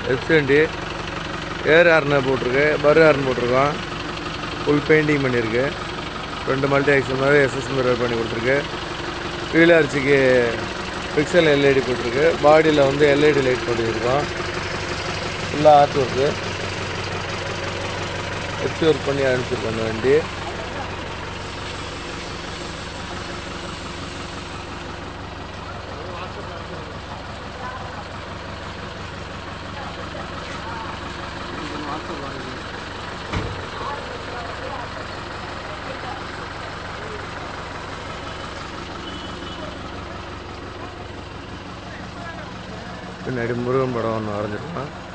F வண்டி air ஹார்னை போட்டிருக்கு பர் ஹார்ன் போட்டிருக்கோம் ஃபுல் பெயிண்டிங் பண்ணியிருக்கு ரெண்டு மல்டி ஆக்சல் மாதிரி எஸ்எஸ் மிரர் பண்ணி கொடுத்துருக்கு கீழே அரிசிக்கு பிக்சல் எல்இடி போட்டிருக்கு பாடியில் வந்து எல்இடி லைட் போட்டுருக்கோம் ஃபுல்லாக ஆர்ட் ஒர்க்கு எஃப்சி ஒர்க் பண்ணி அனுப்பிச்சிருக்கோம் அந்த வண்டி பின்னாடி முருகன் படம் ஒன்று வரைஞ்சிருக்கோம்